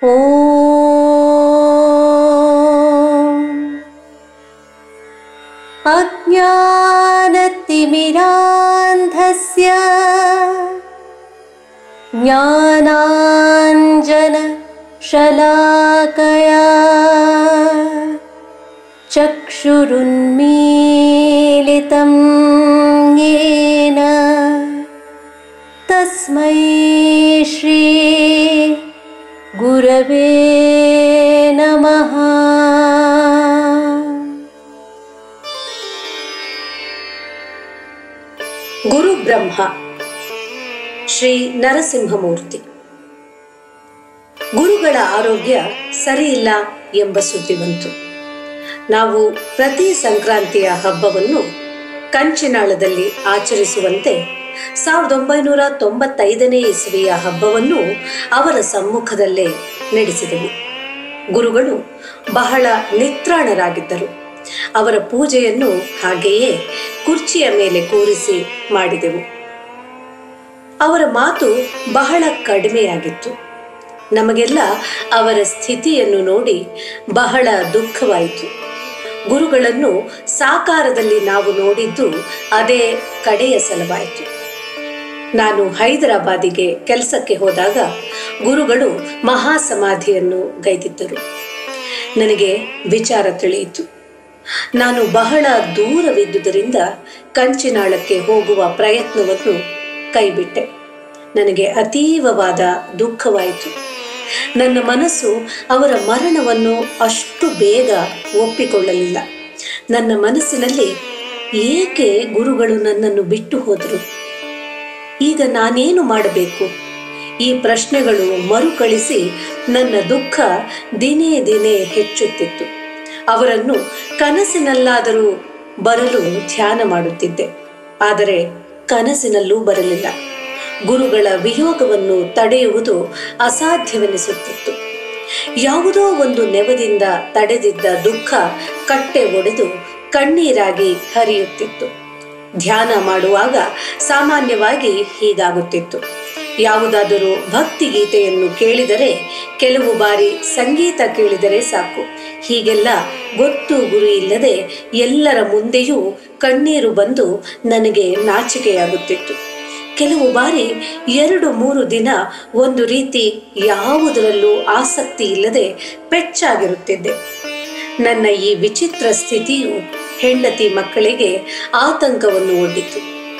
ॐ अज्ञानतिमिरान्धस्य ज्ञानाञ्जनशलाकया चक्षुरुन्मीलितं येन तस्मै श्री गुरवे नमः ಗುರು ಬ್ರಹ್ಮ ಶ್ರೀ ನರಸಿಂಹಮೂರ್ತಿ ಗುರುಗಳ ಆರೋಗ್ಯ ಸರಿಯಿಲ್ಲ ಎಂಬ ಸುದ್ದಿ ಬಂತು ನಾವು ಪ್ರತಿ ಸಂಕ್ರಾಂತಿಯ ಹಬ್ಬವನ್ನು ಕಂಚಿನಾಳದಲ್ಲಿ ಆಚರಿಸುವಂತೆ ಸಾವಿರದ ಒಂಬೈನೂರ ತೊಂಬತ್ತೈದನೇ ಇಸವಿಯ ಹಬ್ಬವನ್ನು ಅವರ ಸಮ್ಮುಖದಲ್ಲೇ ನಡೆಸಿದೆವು ಗುರುಗಳು ಬಹಳ ನಿತ್ರಾಣರಾಗಿದ್ದರು ಅವರ ಪೂಜೆಯನ್ನು ಹಾಗೆಯೇ ಕುರ್ಚಿಯ ಮೇಲೆ ಕೂರಿಸಿ ಮಾಡಿದೆವು ಅವರ ಮಾತು ಬಹಳ ಕಡಿಮೆಯಾಗಿತ್ತು ನಮಗೆಲ್ಲ ಅವರ ಸ್ಥಿತಿಯನ್ನು ನೋಡಿ ಬಹಳ ದುಃಖವಾಯಿತು ಗುರುಗಳನ್ನು ಸಾಕಾರದಲ್ಲಿ ನಾವು ನೋಡಿದ್ದು ಅದೇ ಕಡೆಯ ಸಲವಾಯಿತು ನಾನು ಹೈದರಾಬಾದಿಗೆ ಕೆಲಸಕ್ಕೆ ಹೋದಾಗ ಗುರುಗಳು ಮಹಾಸಮಾಧಿಯನ್ನು ಗೈದಿದ್ದರು ನನಗೆ ವಿಚಾರ ತಿಳಿಯಿತು ನಾನು ಬಹಳ ದೂರವಿದ್ದುದರಿಂದ ಕಂಚಿನಾಳಕ್ಕೆ ಹೋಗುವ ಪ್ರಯತ್ನವನ್ನು ಕೈಬಿಟ್ಟೆ ನನಗೆ ಅತೀವವಾದ ದುಃಖವಾಯಿತು ನನ್ನ ಮನಸ್ಸು ಅವರ ಮರಣವನ್ನು ಅಷ್ಟು ಬೇಗ ಒಪ್ಪಿಕೊಳ್ಳಲಿಲ್ಲ ನನ್ನ ಮನಸ್ಸಿನಲ್ಲಿ ಏಕೆ ಗುರುಗಳು ನನ್ನನ್ನು ಬಿಟ್ಟು ಹೋದರು ಈಗ ನಾನೇನು ಮಾಡಬೇಕು ಈ ಪ್ರಶ್ನೆಗಳು ಮರುಕಳಿಸಿ ನನ್ನ ದುಃಖ ದಿನೇ ದಿನೇ ಹೆಚ್ಚುತ್ತಿತ್ತು ಅವರನ್ನು ಕನಸಿನಲ್ಲಾದರೂ ಬರಲು ಧ್ಯಾನ ಮಾಡುತ್ತಿದ್ದೆ ಆದರೆ ಕನಸಿನಲ್ಲೂ ಬರಲಿಲ್ಲ ಗುರುಗಳ ವಿಯೋಗವನ್ನು ತಡೆಯುವುದು ಅಸಾಧ್ಯವೆನಿಸುತ್ತಿತ್ತು ಯಾವುದೋ ಒಂದು ನೆವದಿಂದ ತಡೆದಿದ್ದ ದುಃಖ ಕಟ್ಟೆ ಒಡೆದು ಕಣ್ಣೀರಾಗಿ ಹರಿಯುತ್ತಿತ್ತು ಧ್ಯಾನ ಮಾಡುವಾಗ ಸಾಮಾನ್ಯವಾಗಿ ಹೀಗಾಗುತ್ತಿತ್ತು ಯಾವುದಾದರೂ ಭಕ್ತಿ ಗೀತೆಯನ್ನು ಕೇಳಿದರೆ ಕೆಲವು ಬಾರಿ ಸಂಗೀತ ಕೇಳಿದರೆ ಸಾಕು ಹೀಗೆಲ್ಲ ಗೊತ್ತು ಗುರಿ ಇಲ್ಲದೆ ಎಲ್ಲರ ಮುಂದೆಯೂ ಕಣ್ಣೀರು ಬಂದು ನನಗೆ ನಾಚಿಕೆಯಾಗುತ್ತಿತ್ತು ಕೆಲವು ಬಾರಿ ಎರಡು ಮೂರು ದಿನ ಒಂದು ರೀತಿ ಯಾವುದರಲ್ಲೂ ಆಸಕ್ತಿ ಇಲ್ಲದೆ ಪೆಚ್ಚಾಗಿರುತ್ತಿದ್ದೆ ನನ್ನ ಈ ವಿಚಿತ್ರ ಸ್ಥಿತಿಯು ಹೆಂಡತಿ ಮಕ್ಕಳಿಗೆ ಆತಂಕವನ್ನು ಒಡ್ಡಿತು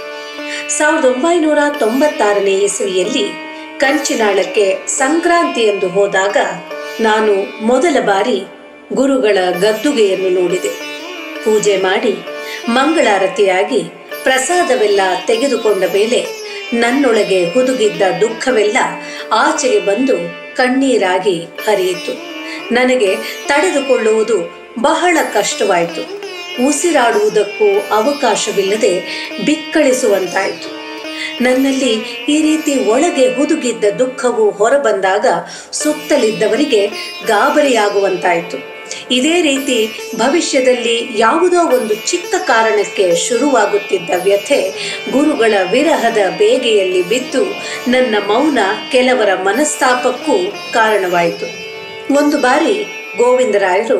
ಸಾವಿರದ ಒಂಬೈನೂರ ತೊಂಬತ್ತಾರನೇ ಇಸವಿಯಲ್ಲಿ ಕಂಚಿನಾಳಕ್ಕೆ ಸಂಕ್ರಾಂತಿ ಎಂದು ಹೋದಾಗ ನಾನು ಮೊದಲ ಬಾರಿ ಗುರುಗಳ ಗದ್ದುಗೆಯನ್ನು ನೋಡಿದೆ ಪೂಜೆ ಮಾಡಿ ಮಂಗಳಾರತಿಯಾಗಿ ಪ್ರಸಾದವೆಲ್ಲ ತೆಗೆದುಕೊಂಡ ಮೇಲೆ ನನ್ನೊಳಗೆ ಹುದುಗಿದ್ದ ದುಃಖವೆಲ್ಲ ಆಚೆಗೆ ಬಂದು ಕಣ್ಣೀರಾಗಿ ಹರಿಯಿತು ನನಗೆ ತಡೆದುಕೊಳ್ಳುವುದು ಬಹಳ ಕಷ್ಟವಾಯಿತು ಉಸಿರಾಡುವುದಕ್ಕೂ ಅವಕಾಶವಿಲ್ಲದೆ ಬಿಕ್ಕಳಿಸುವಂತಾಯಿತು ನನ್ನಲ್ಲಿ ಈ ರೀತಿ ಒಳಗೆ ಹುದುಗಿದ್ದ ದುಃಖವು ಹೊರಬಂದಾಗ ಸುತ್ತಲಿದ್ದವರಿಗೆ ಗಾಬರಿಯಾಗುವಂತಾಯಿತು ಇದೇ ರೀತಿ ಭವಿಷ್ಯದಲ್ಲಿ ಯಾವುದೋ ಒಂದು ಚಿಕ್ಕ ಕಾರಣಕ್ಕೆ ಶುರುವಾಗುತ್ತಿದ್ದ ವ್ಯಥೆ ಗುರುಗಳ ವಿರಹದ ಬೇಗೆಯಲ್ಲಿ ಬಿದ್ದು ನನ್ನ ಮೌನ ಕೆಲವರ ಮನಸ್ತಾಪಕ್ಕೂ ಕಾರಣವಾಯಿತು ಒಂದು ಬಾರಿ ಗೋವಿಂದರಾಯರು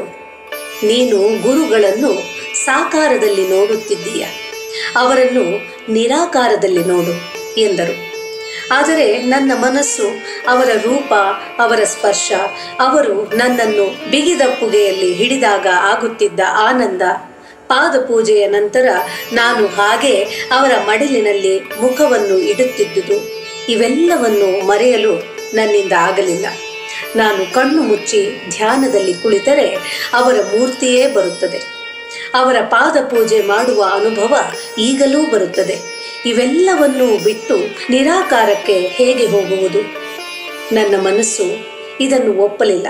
ನೀನು ಗುರುಗಳನ್ನು ಸಾಕಾರದಲ್ಲಿ ನೋಡುತ್ತಿದ್ದೀಯ ಅವರನ್ನು ನಿರಾಕಾರದಲ್ಲಿ ನೋಡು ಎಂದರು ಆದರೆ ನನ್ನ ಮನಸ್ಸು ಅವರ ರೂಪ ಅವರ ಸ್ಪರ್ಶ ಅವರು ನನ್ನನ್ನು ಬಿಗಿದಪ್ಪುಗೆಯಲ್ಲಿ ಹಿಡಿದಾಗ ಆಗುತ್ತಿದ್ದ ಆನಂದ ಪಾದಪೂಜೆಯ ನಂತರ ನಾನು ಹಾಗೆ ಅವರ ಮಡಿಲಿನಲ್ಲಿ ಮುಖವನ್ನು ಇಡುತ್ತಿದ್ದುದು ಇವೆಲ್ಲವನ್ನು ಮರೆಯಲು ನನ್ನಿಂದ ಆಗಲಿಲ್ಲ ನಾನು ಕಣ್ಣು ಮುಚ್ಚಿ ಧ್ಯಾನದಲ್ಲಿ ಕುಳಿತರೆ ಅವರ ಮೂರ್ತಿಯೇ ಬರುತ್ತದೆ ಅವರ ಪಾದಪೂಜೆ ಮಾಡುವ ಅನುಭವ ಈಗಲೂ ಬರುತ್ತದೆ ಇವೆಲ್ಲವನ್ನೂ ಬಿಟ್ಟು ನಿರಾಕಾರಕ್ಕೆ ಹೇಗೆ ಹೋಗುವುದು ನನ್ನ ಮನಸ್ಸು ಇದನ್ನು ಒಪ್ಪಲಿಲ್ಲ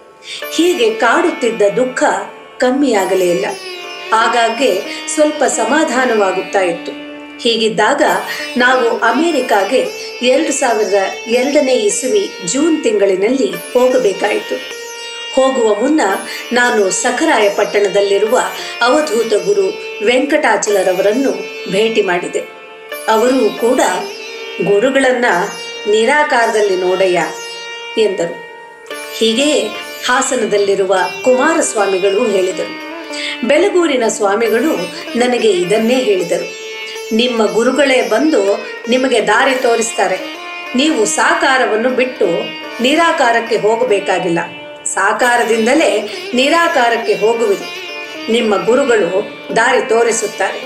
ಹೀಗೆ ಕಾಡುತ್ತಿದ್ದ ದುಃಖ ಕಮ್ಮಿಯಾಗಲೇ ಇಲ್ಲ ಆಗಾಗ್ಗೆ ಸ್ವಲ್ಪ ಸಮಾಧಾನವಾಗುತ್ತಾ ಇತ್ತು ಹೀಗಿದ್ದಾಗ ನಾವು ಅಮೆರಿಕಾಗೆ ಎರಡು ಸಾವಿರದ ಎರಡನೇ ಇಸುವಿ ಜೂನ್ ತಿಂಗಳಿನಲ್ಲಿ ಹೋಗಬೇಕಾಯಿತು ಹೋಗುವ ಮುನ್ನ ನಾನು ಸಖರಾಯ ಪಟ್ಟಣದಲ್ಲಿರುವ ಅವಧೂತ ಗುರು ವೆಂಕಟಾಚಲರವರನ್ನು ಭೇಟಿ ಮಾಡಿದೆ ಅವರು ಕೂಡ ಗುರುಗಳನ್ನ ನಿರಾಕಾರದಲ್ಲಿ ನೋಡಯ್ಯ ಎಂದರು ಹೀಗೆಯೇ ಹಾಸನದಲ್ಲಿರುವ ಕುಮಾರಸ್ವಾಮಿಗಳು ಹೇಳಿದರು ಬೆಲಗೂರಿನ ಸ್ವಾಮಿಗಳು ನನಗೆ ಇದನ್ನೇ ಹೇಳಿದರು ನಿಮ್ಮ ಗುರುಗಳೇ ಬಂದು ನಿಮಗೆ ದಾರಿ ತೋರಿಸ್ತಾರೆ ನೀವು ಸಾಕಾರವನ್ನು ಬಿಟ್ಟು ನಿರಾಕಾರಕ್ಕೆ ಹೋಗಬೇಕಾಗಿಲ್ಲ ಸಾಕಾರದಿಂದಲೇ ನಿರಾಕಾರಕ್ಕೆ ಹೋಗುವಿರಿ ನಿಮ್ಮ ಗುರುಗಳು ದಾರಿ ತೋರಿಸುತ್ತಾರೆ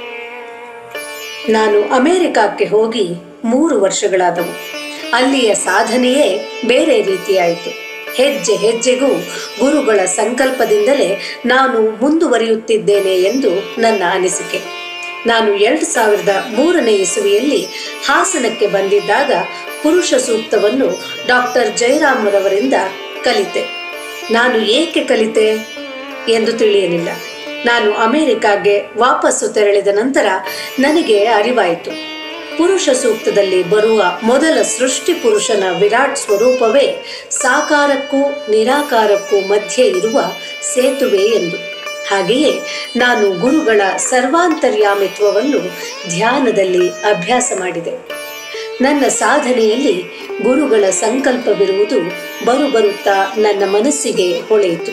ನಾನು ಅಮೆರಿಕಕ್ಕೆ ಹೋಗಿ ಮೂರು ವರ್ಷಗಳಾದವು ಅಲ್ಲಿಯ ಸಾಧನೆಯೇ ಬೇರೆ ರೀತಿಯಾಯಿತು ಹೆಜ್ಜೆ ಹೆಜ್ಜೆಗೂ ಗುರುಗಳ ಸಂಕಲ್ಪದಿಂದಲೇ ನಾನು ಮುಂದುವರಿಯುತ್ತಿದ್ದೇನೆ ಎಂದು ನನ್ನ ಅನಿಸಿಕೆ ನಾನು ಎರಡು ಸಾವಿರದ ಮೂರನೇ ಇಸುವಿಯಲ್ಲಿ ಹಾಸನಕ್ಕೆ ಬಂದಿದ್ದಾಗ ಪುರುಷ ಸೂಕ್ತವನ್ನು ಡಾಕ್ಟರ್ ಜಯರಾಮರವರಿಂದ ಕಲಿತೆ ನಾನು ಏಕೆ ಕಲಿತೆ ಎಂದು ತಿಳಿಯಲಿಲ್ಲ ನಾನು ಅಮೆರಿಕಾಗೆ ವಾಪಸ್ಸು ತೆರಳಿದ ನಂತರ ನನಗೆ ಅರಿವಾಯಿತು ಪುರುಷ ಸೂಕ್ತದಲ್ಲಿ ಬರುವ ಮೊದಲ ಸೃಷ್ಟಿ ಪುರುಷನ ವಿರಾಟ್ ಸ್ವರೂಪವೇ ಸಾಕಾರಕ್ಕೂ ನಿರಾಕಾರಕ್ಕೂ ಮಧ್ಯೆ ಇರುವ ಸೇತುವೆ ಎಂದು ಹಾಗೆಯೇ ನಾನು ಗುರುಗಳ ಸರ್ವಾಂತರ್ಯಾಮಿತ್ವವನ್ನು ಧ್ಯಾನದಲ್ಲಿ ಅಭ್ಯಾಸ ಮಾಡಿದೆ ನನ್ನ ಸಾಧನೆಯಲ್ಲಿ ಗುರುಗಳ ಸಂಕಲ್ಪವಿರುವುದು ಬರುಬರುತ್ತಾ ನನ್ನ ಮನಸ್ಸಿಗೆ ಹೊಳೆಯಿತು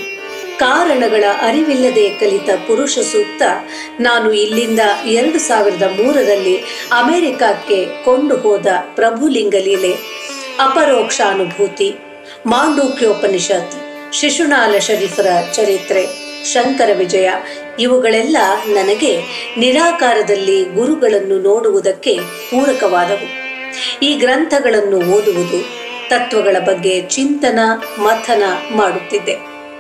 ಕಾರಣಗಳ ಅರಿವಿಲ್ಲದೆ ಕಲಿತ ಪುರುಷ ಸೂಕ್ತ ನಾನು ಇಲ್ಲಿಂದ ಎರಡು ಸಾವಿರದ ಮೂರರಲ್ಲಿ ಅಮೆರಿಕಕ್ಕೆ ಕೊಂಡು ಹೋದ ಪ್ರಭುಲಿಂಗ ಲೀಲೆ ಅಪರೋಕ್ಷಾನುಭೂತಿ ಮಾಂಡೂಕ್ಯೋಪನಿಷತ್ ಶಿಶುನಾಲ ಶರೀಫರ ಚರಿತ್ರೆ ಶಂಕರ ವಿಜಯ ಇವುಗಳೆಲ್ಲ ನನಗೆ ನಿರಾಕಾರದಲ್ಲಿ ಗುರುಗಳನ್ನು ನೋಡುವುದಕ್ಕೆ ಪೂರಕವಾದವು ಈ ಗ್ರಂಥಗಳನ್ನು ಓದುವುದು ತತ್ವಗಳ ಬಗ್ಗೆ ಚಿಂತನ ಮಥನ ಮಾಡುತ್ತಿದ್ದೆ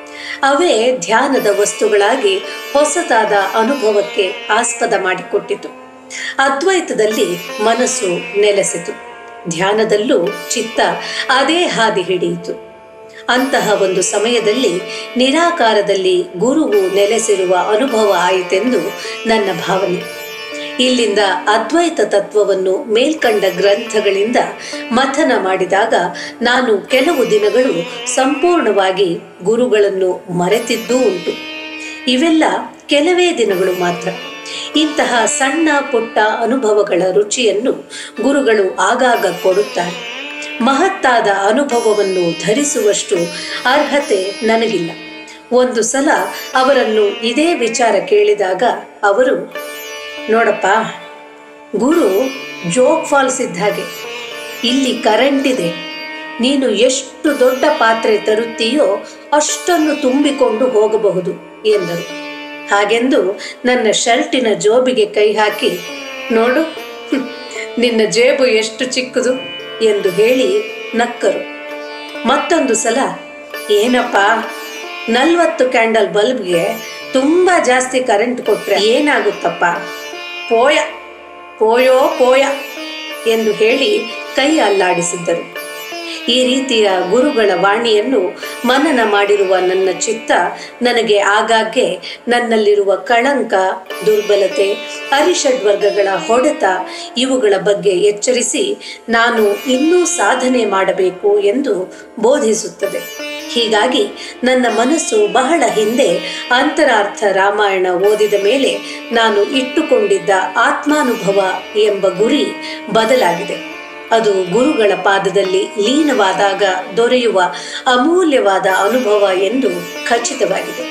ಅವೇ ಧ್ಯಾನದ ವಸ್ತುಗಳಾಗಿ ಹೊಸತಾದ ಅನುಭವಕ್ಕೆ ಆಸ್ಪದ ಮಾಡಿಕೊಟ್ಟಿತು ಅದ್ವೈತದಲ್ಲಿ ಮನಸ್ಸು ನೆಲೆಸಿತು ಧ್ಯಾನದಲ್ಲೂ ಚಿತ್ತ ಅದೇ ಹಾದಿ ಹಿಡಿಯಿತು ಅಂತಹ ಒಂದು ಸಮಯದಲ್ಲಿ ನಿರಾಕಾರದಲ್ಲಿ ಗುರುವು ನೆಲೆಸಿರುವ ಅನುಭವ ಆಯಿತೆಂದು ನನ್ನ ಭಾವನೆ ಇಲ್ಲಿಂದ ಅದ್ವೈತ ತತ್ವವನ್ನು ಮೇಲ್ಕಂಡ ಗ್ರಂಥಗಳಿಂದ ಮಥನ ಮಾಡಿದಾಗ ನಾನು ಕೆಲವು ದಿನಗಳು ಸಂಪೂರ್ಣವಾಗಿ ಗುರುಗಳನ್ನು ಮರೆತಿದ್ದೂ ಉಂಟು ಇವೆಲ್ಲ ಕೆಲವೇ ದಿನಗಳು ಮಾತ್ರ ಇಂತಹ ಸಣ್ಣ ಪುಟ್ಟ ಅನುಭವಗಳ ರುಚಿಯನ್ನು ಗುರುಗಳು ಆಗಾಗ ಕೊಡುತ್ತಾರೆ ಮಹತ್ತಾದ ಅನುಭವವನ್ನು ಧರಿಸುವಷ್ಟು ಅರ್ಹತೆ ನನಗಿಲ್ಲ ಒಂದು ಸಲ ಅವರನ್ನು ಇದೇ ವಿಚಾರ ಕೇಳಿದಾಗ ಅವರು ನೋಡಪ್ಪ ಗುರು ಜೋಗ್ ಫಾಲ್ಸ್ ಇದ್ದ ಹಾಗೆ ಇಲ್ಲಿ ಕರೆಂಟ್ ಇದೆ ನೀನು ಎಷ್ಟು ದೊಡ್ಡ ಪಾತ್ರೆ ತರುತ್ತೀಯೋ ಅಷ್ಟನ್ನು ತುಂಬಿಕೊಂಡು ಹೋಗಬಹುದು ಎಂದರು ಹಾಗೆಂದು ನನ್ನ ಶರ್ಟಿನ ಜೋಬಿಗೆ ಕೈ ಹಾಕಿ ನೋಡು ಹ್ಮ್, ನಿನ್ನ ಜೇಬು ಎಷ್ಟು ಚಿಕ್ಕದು ಎಂದು ಹೇಳಿ ನಕ್ಕರು ಮತ್ತೊಂದು ಸಲ ಏನಪ್ಪ ನಲ್ವತ್ತು ಕ್ಯಾಂಡಲ್ ಬಲ್ಬ್ಗೆ ತುಂಬಾ ಜಾಸ್ತಿ ಕರೆಂಟ್ ಕೊಟ್ರೆ ಏನಾಗುತ್ತಪ್ಪ ಪೋಯ ಪೋಯೋ ಪೋಯ ಎಂದು ಹೇಳಿ ಕೈ ಅಲ್ಲಾಡಿಸಿದ್ದರು ಈ ರೀತಿಯ ಗುರುಗಳ ವಾಣಿಯನ್ನು ಮನನ ಮಾಡಿರುವ ನನ್ನ ಚಿತ್ತ ನನಗೆ ಆಗಾಗ್ಗೆ ನನ್ನಲ್ಲಿರುವ ಕಳಂಕ ದುರ್ಬಲತೆ ಅರಿಷಡ್ವರ್ಗಗಳ ಹೊಡೆತ ಇವುಗಳ ಬಗ್ಗೆ ಎಚ್ಚರಿಸಿ ನಾನು ಇನ್ನೂ ಸಾಧನೆ ಮಾಡಬೇಕು ಎಂದು ಬೋಧಿಸುತ್ತದೆ ಹೀಗಾಗಿ ನನ್ನ ಮನಸ್ಸು ಬಹಳ ಹಿಂದೆ ಅಂತರಾರ್ಥ ರಾಮಾಯಣ ಓದಿದ ಮೇಲೆ ನಾನು ಇಟ್ಟುಕೊಂಡಿದ್ದ ಆತ್ಮಾನುಭವ ಎಂಬ ಗುರಿ ಬದಲಾಗಿದೆ ಅದು ಗುರುಗಳ ಪಾದದಲ್ಲಿ ಲೀನವಾದಾಗ ದೊರೆಯುವ ಅಮೂಲ್ಯವಾದ ಅನುಭವ ಎಂದು ಖಚಿತವಾಗಿದೆ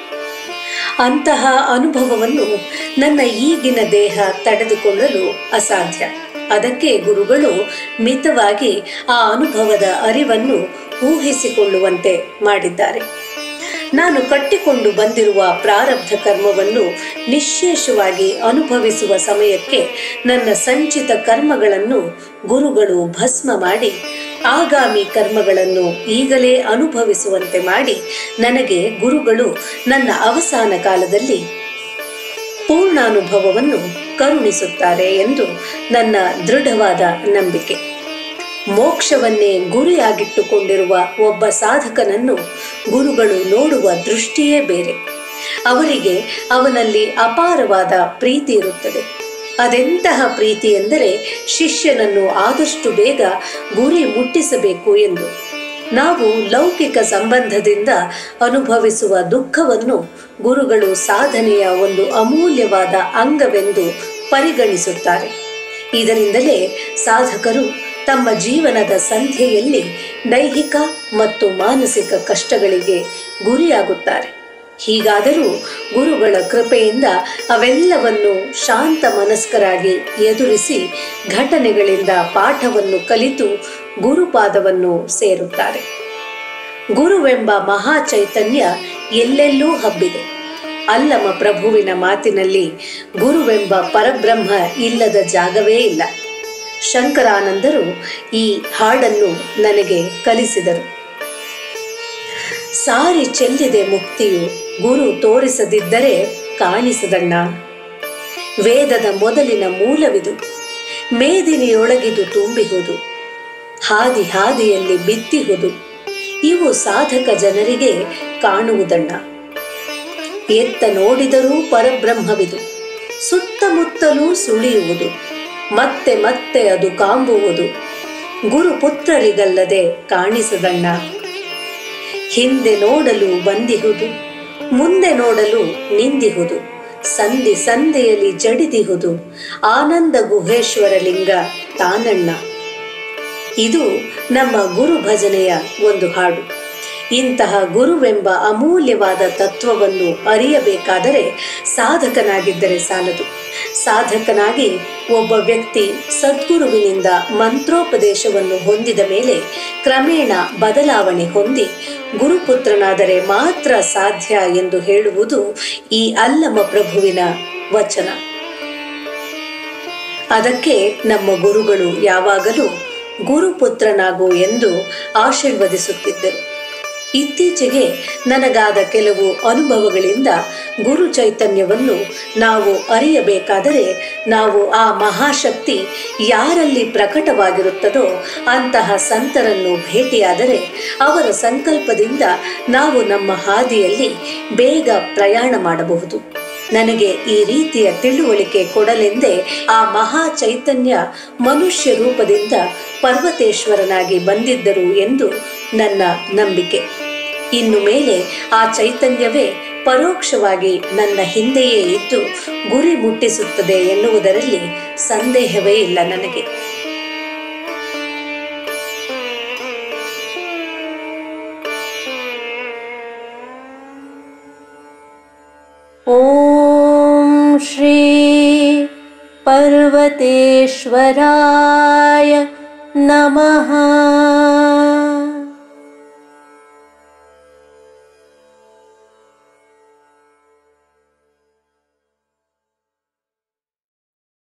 ಅಂತಹ ಅನುಭವವನ್ನು ನನ್ನ ಈಗಿನ ದೇಹ ತಡೆದುಕೊಳ್ಳಲು ಅಸಾಧ್ಯ ಅದಕ್ಕೆ ಗುರುಗಳು ಮಿತವಾಗಿ ಆ ಅನುಭವದ ಅರಿವನ್ನು ಊಹಿಸಿಕೊಳ್ಳುವಂತೆ ಮಾಡಿದ್ದಾರೆ ನಾನು ಕಟ್ಟಿಕೊಂಡು ಬಂದಿರುವ ಪ್ರಾರಬ್ಧ ಕರ್ಮವನ್ನು ನಿಶ್ಶೇಷವಾಗಿ ಅನುಭವಿಸುವ ಸಮಯಕ್ಕೆ ನನ್ನ ಸಂಚಿತ ಕರ್ಮಗಳನ್ನು ಗುರುಗಳು ಭಸ್ಮ ಮಾಡಿ ಆಗಾಮಿ ಕರ್ಮಗಳನ್ನು ಈಗಲೇ ಅನುಭವಿಸುವಂತೆ ಮಾಡಿ ನನಗೆ ಗುರುಗಳು ನನ್ನ ಅವಸಾನ ಕಾಲದಲ್ಲಿ ಪೂರ್ಣಾನುಭವವನ್ನು ಕರುಣಿಸುತ್ತಾರೆ ಎಂದು ನನ್ನ ದೃಢವಾದ ನಂಬಿಕೆ ಮೋಕ್ಷವನ್ನೇ ಗುರಿಯಾಗಿಟ್ಟುಕೊಂಡಿರುವ ಒಬ್ಬ ಸಾಧಕನನ್ನು ಗುರುಗಳು ನೋಡುವ ದೃಷ್ಟಿಯೇ ಬೇರೆ ಅವರಿಗೆ ಅವನಲ್ಲಿ ಅಪಾರವಾದ ಪ್ರೀತಿ ಇರುತ್ತದೆ ಅದೆಂತಹ ಪ್ರೀತಿ ಎಂದರೆ ಶಿಷ್ಯನನ್ನು ಆದಷ್ಟು ಬೇಗ ಗುರಿ ಮುಟ್ಟಿಸಬೇಕು ಎಂದು ನಾವು ಲೌಕಿಕ ಸಂಬಂಧದಿಂದ ಅನುಭವಿಸುವ ದುಃಖವನ್ನು ಗುರುಗಳು ಸಾಧನೆಯ ಒಂದು ಅಮೂಲ್ಯವಾದ ಅಂಗವೆಂದು ಪರಿಗಣಿಸುತ್ತಾರೆ ಇದರಿಂದಲೇ ಸಾಧಕರು ತಮ್ಮ ಜೀವನದ ಸಂಧ್ಯೆಯಲ್ಲಿ ದೈಹಿಕ ಮತ್ತು ಮಾನಸಿಕ ಕಷ್ಟಗಳಿಗೆ ಗುರಿಯಾಗುತ್ತಾರೆ ಹೀಗಾದರೂ ಗುರುಗಳ ಕೃಪೆಯಿಂದ ಅವೆಲ್ಲವನ್ನು ಶಾಂತ ಮನಸ್ಕರಾಗಿ ಎದುರಿಸಿ ಘಟನೆಗಳಿಂದ ಪಾಠವನ್ನು ಕಲಿತು ಗುರುಪಾದವನ್ನು ಸೇರುತ್ತಾರೆ ಗುರುವೆಂಬ ಮಹಾ ಚೈತನ್ಯ ಎಲ್ಲೆಲ್ಲೂ ಹಬ್ಬಿದೆ ಅಲ್ಲಮ ಪ್ರಭುವಿನ ಮಾತಿನಲ್ಲಿ ಗುರುವೆಂಬ ಪರಬ್ರಹ್ಮ ಇಲ್ಲದ ಜಾಗವೇ ಇಲ್ಲ ಶಂಕರಾನಂದರು ಈ ಹಾಡನ್ನು ನನಗೆ ಕಲಿಸಿದರು ಸಾರಿ ಚೆಲ್ಲಿದೆ ಮುಕ್ತಿಯು ಗುರು ತೋರಿಸದಿದ್ದರೆ ಕಾಣಿಸದಣ್ಣ ವೇದದ ಮೊದಲಿನ ಮೂಲವಿದು ಮೇದಿನಿಯೊಳಗಿದು ತುಂಬಿಹುದು ಹಾದಿ ಹಾದಿಯಲ್ಲಿ ಬಿತ್ತಿಹುದು ಇವು ಸಾಧಕ ಜನರಿಗೆ ಕಾಣುವುದಣ್ಣ ಎತ್ತ ನೋಡಿದರೂ ಪರಬ್ರಹ್ಮವಿದು ಸುತ್ತಮುತ್ತಲೂ ಸುಳಿಯುವುದು ಮತ್ತೆ ಮತ್ತೆ ಅದು ಕಾಂಬುವುದು ಗುರುಪುತ್ರರಿಗಲ್ಲದೆ ಕಾಣಿಸದಣ್ಣ ಹಿಂದೆ ನೋಡಲು ಬಂದಿಹುದು ಮುಂದೆ ನೋಡಲು ನಿಂದಿಹುದು ಸಂಧಿ ಸಂಧೆಯಲ್ಲಿ ಜಡಿದಿಹುದು ಆನಂದ ಗುಹೇಶ್ವರ ಲಿಂಗ ತಾನಣ್ಣ ಇದು ನಮ್ಮ ಗುರು ಭಜನೆಯ ಒಂದು ಹಾಡು ಇಂತಹ ಗುರುವೆಂಬ ಅಮೂಲ್ಯವಾದ ತತ್ವವನ್ನು ಅರಿಯಬೇಕಾದರೆ ಸಾಧಕನಾಗಿದ್ದರೆ ಸಾಲದು ಸಾಧಕನಾಗಿ ಒಬ್ಬ ವ್ಯಕ್ತಿ ಸದ್ಗುರುವಿನಿಂದ ಮಂತ್ರೋಪದೇಶವನ್ನು ಹೊಂದಿದ ಮೇಲೆ ಕ್ರಮೇಣ ಬದಲಾವಣೆ ಹೊಂದಿ ಗುರುಪುತ್ರನಾದರೆ ಮಾತ್ರ ಸಾಧ್ಯ ಎಂದು ಹೇಳುವುದು ಈ ಅಲ್ಲಮ ಪ್ರಭುವಿನ ವಚನ ಅದಕ್ಕೆ ನಮ್ಮ ಗುರುಗಳು ಯಾವಾಗಲೂ ಗುರುಪುತ್ರನಾಗು ಎಂದು ಆಶೀರ್ವದಿಸುತ್ತಿದ್ದರು ಇತ್ತೀಚೆಗೆ ನನಗಾದ ಕೆಲವು ಅನುಭವಗಳಿಂದ ಗುರು ಚೈತನ್ಯವನ್ನು ನಾವು ಅರಿಯಬೇಕಾದರೆ ನಾವು ಆ ಮಹಾಶಕ್ತಿ ಯಾರಲ್ಲಿ ಪ್ರಕಟವಾಗಿರುತ್ತದೋ ಅಂತಹ ಸಂತರನ್ನು ಭೇಟಿಯಾದರೆ ಅವರ ಸಂಕಲ್ಪದಿಂದ ನಾವು ನಮ್ಮ ಹಾದಿಯಲ್ಲಿ ಬೇಗ ಪ್ರಯಾಣ ಮಾಡಬಹುದು ನನಗೆ ಈ ರೀತಿಯ ತಿಳುವಳಿಕೆ ಕೊಡಲೆಂದೇ ಆ ಮಹಾ ಚೈತನ್ಯ ಮನುಷ್ಯ ರೂಪದಿಂದ ಪರ್ವತೇಶ್ವರನಾಗಿ ಬಂದಿದ್ದರು ಎಂದು ನನ್ನ ನಂಬಿಕೆ ಇನ್ನು ಮೇಲೆ ಆ ಚೈತನ್ಯವೇ ಪರೋಕ್ಷವಾಗಿ ನನ್ನ ಹಿಂದೆಯೇ ಇದ್ದು ಗುರಿ ಮುಟ್ಟಿಸುತ್ತದೆ ಎನ್ನುವುದರಲ್ಲಿ ಸಂದೇಹವೇ ಇಲ್ಲ ನನಗೆ ॐ श्री पर्वतेश्वराय नमः